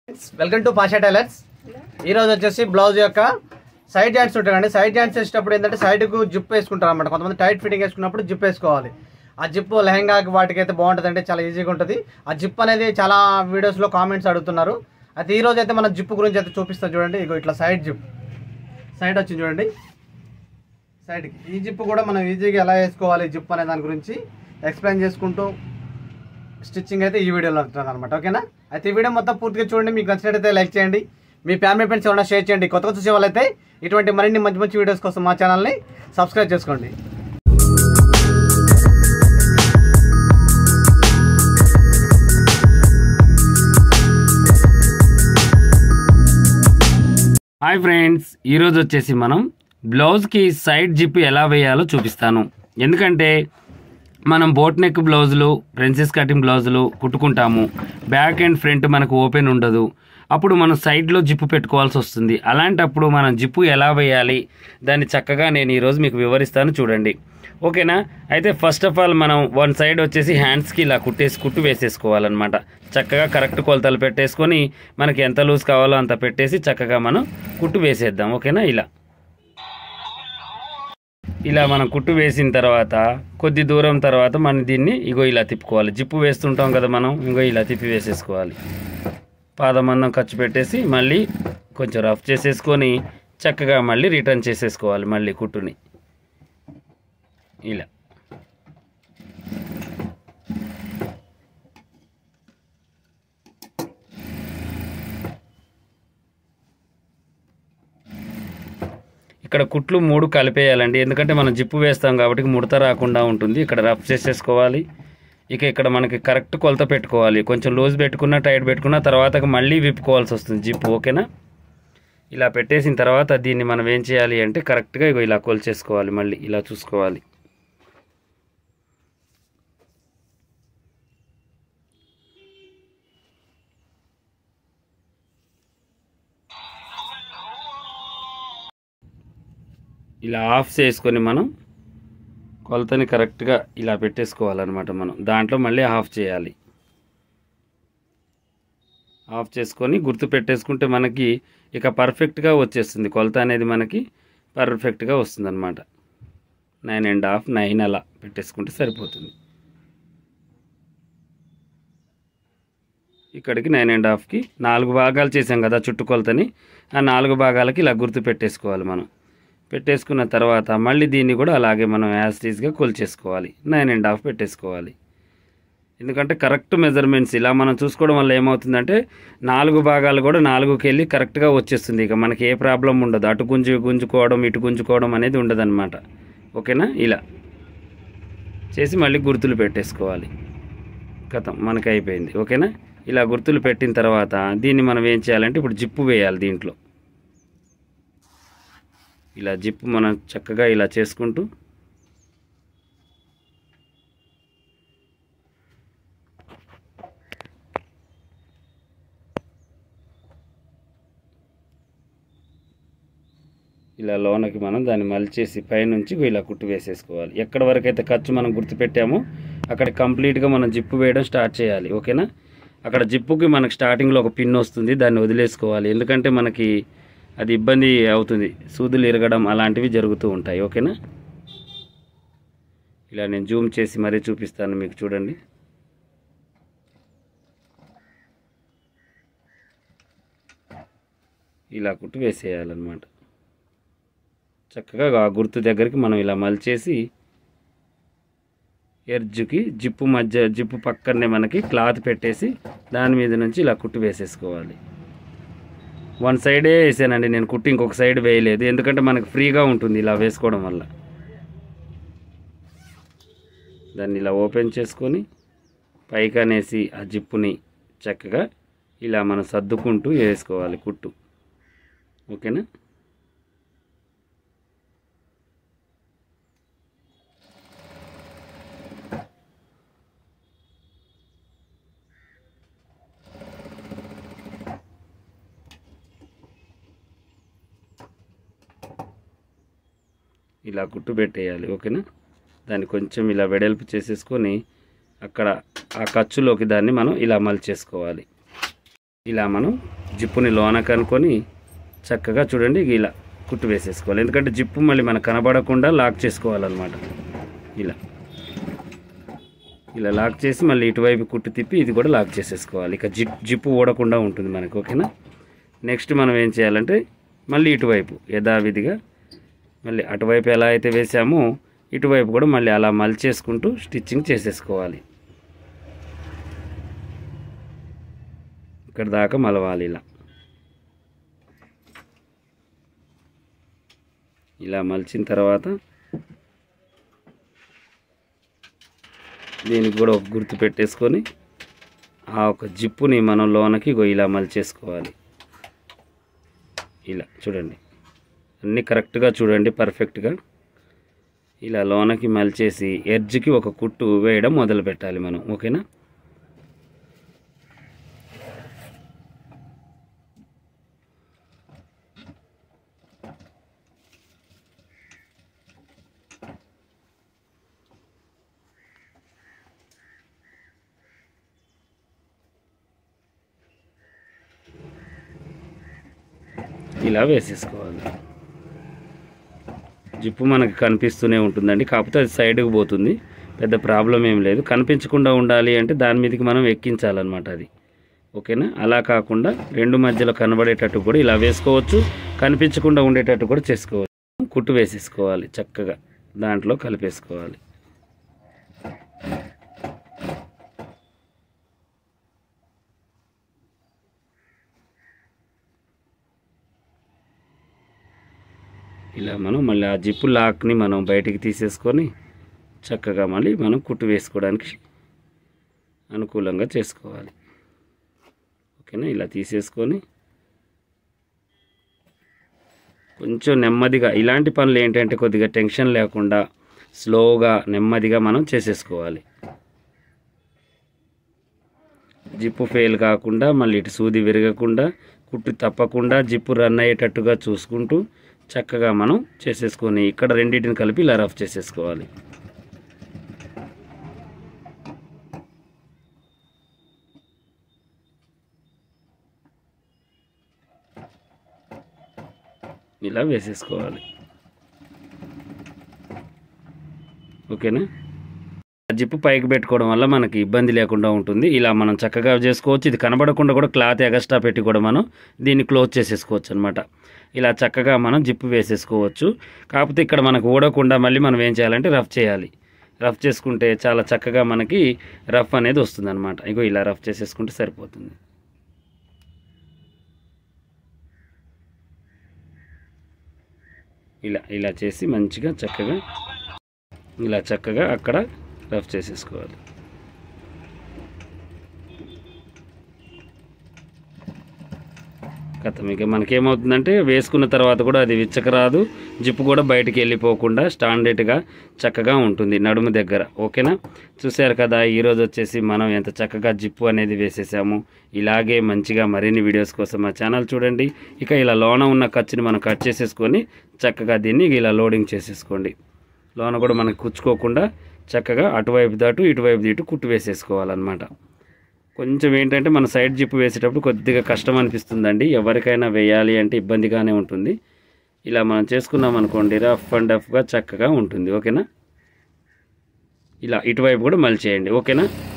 welcome to Pasha tailors ఈ రోజు వచ్చేసి బ్లౌజ్ యొక్క సైడ్ జాయింట్స్ ఉంటాయండి సైడ్ జాయింట్స్ వేసేటప్పుడు ఏంటంటే సైడ్కు జిప్ వేసుకుంటారు అనమాట కొంతమంది టైట్ ఫిట్టింగ్ వేసుకున్నప్పుడు జిప్ వేసుకోవాలి ఆ జిప్ లెహంగాకి వాటికి అయితే బాగుంటుంది అంటే చాలా ఈజీగా ఉంటుంది ఆ జిప్ అనేది చాలా వీడియోస్లో కామెంట్స్ అడుగుతున్నారు అయితే ఈ రోజు అయితే మనం జిప్ గురించి అయితే చూపిస్తాం చూడండి ఇగో ఇట్లా సైడ్ జిప్ సైడ్ వచ్చింది చూడండి సైడ్కి ఈ జిప్ కూడా మనం ఈజీగా ఎలా వేసుకోవాలి జిప్ అనే దాని గురించి ఎక్స్ప్లెయిన్ చేసుకుంటూ స్టిచ్చింగ్ అయితే ఈ వీడియోలో ఉంటుంది అనమాట ఓకేనా అయితే ఈ వీడియో మొత్తం పూర్తిగా చూడండి మీకు నచ్చినట్టయితే లైక్ చేయండి మీ ఫ్యామిలీ ఫ్రెండ్స్ ఏమైనా షేర్ చేయండి కొత్త కొత్త చూసే వాళ్ళైతే ఇటువంటి మరిన్ని మంచి మంచి వీడియోస్ కోసం మా ఛానల్ని సబ్స్క్రైబ్ చేసుకోండి హాయ్ ఫ్రెండ్స్ ఈరోజు వచ్చేసి మనం బ్లౌజ్కి సైడ్ జిప్ ఎలా వేయాలో చూపిస్తాను ఎందుకంటే మనం బోట్ నెక్ బ్లౌజులు ప్రిన్సెస్ కటింగ్ బ్లౌజులు కుట్టుకుంటాము బ్యాక్ అండ్ ఫ్రంట్ మనకు ఓపెన్ ఉండదు అప్పుడు మనం సైడ్లో జిప్పు పెట్టుకోవాల్సి వస్తుంది అలాంటప్పుడు మనం జిప్పు ఎలా వేయాలి దాన్ని చక్కగా నేను ఈరోజు మీకు వివరిస్తాను చూడండి ఓకేనా అయితే ఫస్ట్ ఆఫ్ ఆల్ మనం వన్ సైడ్ వచ్చేసి హ్యాండ్స్కి ఇలా కుట్టేసి కుట్టు వేసేసుకోవాలన్నమాట చక్కగా కరెక్ట్ కొలతలు పెట్టేసుకొని మనకి ఎంత లూజ్ కావాలో అంత పెట్టేసి చక్కగా మనం కుట్టు వేసేద్దాం ఓకేనా ఇలా ఇలా మనం కుట్టు వేసిన తర్వాత కొద్ది దూరం తర్వాత మనం దీన్ని ఇగో ఇలా తిప్పుకోవాలి జిప్పు వేస్తుంటాం కదా మనం ఇంకో ఇలా తిప్పి వేసేసుకోవాలి పాదమందం ఖర్చు పెట్టేసి మళ్ళీ కొంచెం రఫ్ చేసేసుకొని చక్కగా మళ్ళీ రిటర్న్ చేసేసుకోవాలి మళ్ళీ కుట్టుని ఇలా ఇక్కడ కుట్లు మూడు కలిపేయాలండి ఎందుకంటే మనం జిప్పు వేస్తాం కాబట్టి ముడత రాకుండా ఉంటుంది ఇక్కడ రఫ్ చేసేసుకోవాలి ఇక ఇక్కడ మనకి కరెక్ట్ కొలత పెట్టుకోవాలి కొంచెం లూజ్ పెట్టుకున్నా టైట్ పెట్టుకున్నా తర్వాత మళ్ళీ విప్పుకోవాల్సి వస్తుంది జిప్పు ఓకేనా ఇలా పెట్టేసిన తర్వాత దీన్ని మనం ఏం చేయాలి అంటే కరెక్ట్గా ఇగో ఇలా కొలిచేసుకోవాలి మళ్ళీ ఇలా చూసుకోవాలి ఇలా ఆఫ్ చేసుకొని మనం కొలతని కరెక్ట్గా ఇలా పెట్టేసుకోవాలన్నమాట మనం దాంట్లో మళ్ళీ ఆఫ్ చేయాలి ఆఫ్ చేసుకొని గుర్తు పెట్టేసుకుంటే మనకి ఇక పర్ఫెక్ట్గా వచ్చేస్తుంది కొలత అనేది మనకి పర్ఫెక్ట్గా వస్తుంది అనమాట నైన్ అండ్ హాఫ్ నైన్ అలా పెట్టేసుకుంటే సరిపోతుంది ఇక్కడికి నైన్ అండ్ హాఫ్కి నాలుగు భాగాలు చేసాం కదా చుట్టుకొలతని ఆ నాలుగు భాగాలకి ఇలా గుర్తు పెట్టేసుకోవాలి మనం పెట్టేసుకున్న తర్వాత మళ్ళీ దీన్ని కూడా అలాగే మనం యాస్టీస్గా కొలిచేసుకోవాలి నైన్ అండ్ హాఫ్ పెట్టేసుకోవాలి ఎందుకంటే కరెక్ట్ మెజర్మెంట్స్ ఇలా మనం చూసుకోవడం వల్ల ఏమవుతుందంటే నాలుగు భాగాలు కూడా నాలుగుకి వెళ్ళి కరెక్ట్గా వచ్చేస్తుంది ఇక మనకి ఏ ప్రాబ్లం ఉండదు అటు గుంజు గుంజుకోవడం ఇటు గుంజుకోవడం అనేది ఉండదన్నమాట ఓకేనా ఇలా చేసి మళ్ళీ గుర్తులు పెట్టేసుకోవాలి కథం మనకి అయిపోయింది ఓకేనా ఇలా గుర్తులు పెట్టిన తర్వాత దీన్ని మనం ఏం చేయాలంటే ఇప్పుడు జిప్పు వేయాలి దీంట్లో ఇలా జిప్పు మనం చక్కగా ఇలా చేసుకుంటూ ఇలా లోనకి మనం దాన్ని మలిచేసి పైనుంచి ఇలా కుట్టు వేసేసుకోవాలి ఎక్కడ వరకు అయితే ఖర్చు మనం గుర్తుపెట్టామో అక్కడ కంప్లీట్గా మనం జిప్పు వేయడం స్టార్ట్ చేయాలి ఓకేనా అక్కడ జిప్పుకి మనకి స్టార్టింగ్లో ఒక పిన్ వస్తుంది దాన్ని వదిలేసుకోవాలి ఎందుకంటే మనకి అది ఇబ్బంది అవుతుంది సూదులు ఇరగడం అలాంటివి జరుగుతూ ఉంటాయి ఓకేనా ఇలా నేను జూమ్ చేసి మరీ చూపిస్తాను మీకు చూడండి ఇలా కుట్టు వేసేయాలన్నమాట చక్కగా ఆ గుర్తు దగ్గరికి మనం ఇలా మలిచేసి ఎర్జుకి జిప్పు మధ్య జిప్పు పక్కనే మనకి క్లాత్ పెట్టేసి దాని మీద నుంచి ఇలా కుట్టు వేసేసుకోవాలి వన్ సైడే వేసానండి నేను కుట్టి ఇంకొక సైడ్ వేయలేదు ఎందుకంటే మనకు ఫ్రీగా ఉంటుంది ఇలా వేసుకోవడం వల్ల దాన్ని ఇలా ఓపెన్ చేసుకొని పైకి అనేసి ఆ జిప్పుని చక్కగా ఇలా మనం సర్దుకుంటూ వేసుకోవాలి కుట్టు ఓకేనా ఇలా కుట్టు పెట్టేయాలి ఓకేనా దాన్ని కొంచెం ఇలా వెడల్పు చేసేసుకొని అక్కడ ఆ ఖర్చులోకి దాన్ని మనం ఇలా మలిచేసుకోవాలి ఇలా మనం జిప్పుని లోన కనుకొని చక్కగా చూడండి ఇలా కుట్టు వేసేసుకోవాలి ఎందుకంటే జిప్పు మళ్ళీ మనకు కనబడకుండా లాక్ చేసుకోవాలన్నమాట ఇలా ఇలా లాక్ చేసి మళ్ళీ ఇటువైపు కుట్టు తిప్పి ఇది కూడా లాక్ చేసేసుకోవాలి ఇక జిప్ జిప్పు ఊడకుండా ఉంటుంది మనకు ఓకేనా నెక్స్ట్ మనం ఏం చేయాలంటే మళ్ళీ ఇటువైపు యథావిధిగా మళ్ళీ అటువైపు ఎలా అయితే వేసామో ఇటువైపు కూడా మళ్ళీ అలా మలిచేసుకుంటూ స్టిచ్చింగ్ చేసేసుకోవాలి ఇక్కడ దాకా మలవాలి ఇలా ఇలా మలిచిన తర్వాత దీనికి కూడా ఒక గుర్తు పెట్టేసుకొని ఆ ఒక జిప్పుని మనం లోనకి ఇగో ఇలా మలిచేసుకోవాలి ఇలా చూడండి అన్నీ కరెక్ట్గా చూడండి పర్ఫెక్ట్గా ఇలా లోనకి మలిచేసి ఎడ్జ్కి ఒక కుట్టు వేయడం మొదలు పెట్టాలి మనం ఓకేనా ఇలా వేసేసుకోవాలి జిప్పు మనకి కనిపిస్తూనే ఉంటుందండి కాకపోతే అది సైడ్కి పోతుంది పెద్ద ప్రాబ్లం ఏం లేదు కనిపించకుండా ఉండాలి అంటే దాని మీదకి మనం ఎక్కించాలన్నమాట అది ఓకేనా అలా కాకుండా రెండు మధ్యలో కనబడేటట్టు కూడా ఇలా వేసుకోవచ్చు కనిపించకుండా ఉండేటట్టు కూడా చేసుకోవచ్చు కుట్టు వేసేసుకోవాలి చక్కగా దాంట్లో కలిపేసుకోవాలి ఇలా మనం మళ్ళీ ఆ జిప్పు లాక్ని మనం బయటికి తీసేసుకొని చక్కగా మళ్ళీ మనం కుట్టు వేసుకోవడానికి అనుకూలంగా చేసుకోవాలి ఓకేనా ఇలా తీసేసుకొని కొంచెం నెమ్మదిగా ఇలాంటి పనులు ఏంటంటే కొద్దిగా టెన్షన్ లేకుండా స్లోగా నెమ్మదిగా మనం చేసేసుకోవాలి జిప్పు ఫెయిల్ కాకుండా మళ్ళీ ఇటు సూది విరగకుండా కుట్టు తప్పకుండా జిప్పు రన్ అయ్యేటట్టుగా చూసుకుంటూ చక్కగా మనం చేసేసుకొని ఇక్కడ రెండింటిని కలిపి ఇలా రఫ్ చేసేసుకోవాలి ఇలా వేసేసుకోవాలి ఓకేనా ఆ జిప్పు పైకి పెట్టుకోవడం వల్ల మనకి ఇబ్బంది లేకుండా ఉంటుంది ఇలా మనం చక్కగా చేసుకోవచ్చు ఇది కనబడకుండా కూడా క్లాత్ ఎగస్ట్రా పెట్టి కూడా మనం దీన్ని క్లోజ్ చేసేసుకోవచ్చు అనమాట ఇలా చక్కగా మనం జిప్పు వేసేసుకోవచ్చు కాకపోతే ఇక్కడ మనకు ఊడకుండా మళ్ళీ మనం ఏం చేయాలంటే రఫ్ చేయాలి రఫ్ చేసుకుంటే చాలా చక్కగా మనకి రఫ్ అనేది వస్తుంది అనమాట ఇగో ఇలా రఫ్ చేసేసుకుంటే సరిపోతుంది ఇలా ఇలా చేసి మంచిగా చక్కగా ఇలా చక్కగా అక్కడ రఫ్ చేసేసుకోవాలి కథం ఇక మనకేమవుతుందంటే వేసుకున్న తర్వాత కూడా అది విచ్చకరాదు జిప్పు కూడా బయటికి వెళ్ళిపోకుండా స్టాండర్డ్గా చక్కగా ఉంటుంది నడుము దగ్గర ఓకేనా చూశారు కదా ఈరోజు వచ్చేసి మనం ఎంత చక్కగా జిప్పు అనేది వేసేసాము ఇలాగే మంచిగా మరిన్ని వీడియోస్ కోసం మా ఛానల్ చూడండి ఇక ఇలా లోన ఉన్న ఖర్చుని మనం కట్ చేసేసుకొని చక్కగా దీన్ని ఇలా లోడింగ్ చేసేసుకోండి లోన కూడా మనకు కుచ్చుకోకుండా చక్కగా అటువైపు దాటు ఇటువైపు ఇటు కుట్టు వేసేసుకోవాలన్నమాట కొంచెం ఏంటంటే మన సైడ్ జిప్ వేసేటప్పుడు కొద్దిగా కష్టం అనిపిస్తుందండి ఎవరికైనా వేయాలి అంటే ఇబ్బందిగానే ఉంటుంది ఇలా మనం చేసుకున్నాం అనుకోండి రఫ్ అండ్ డఫ్గా చక్కగా ఉంటుంది ఓకేనా ఇలా ఇటువైపు కూడా మళ్ళీ చేయండి ఓకేనా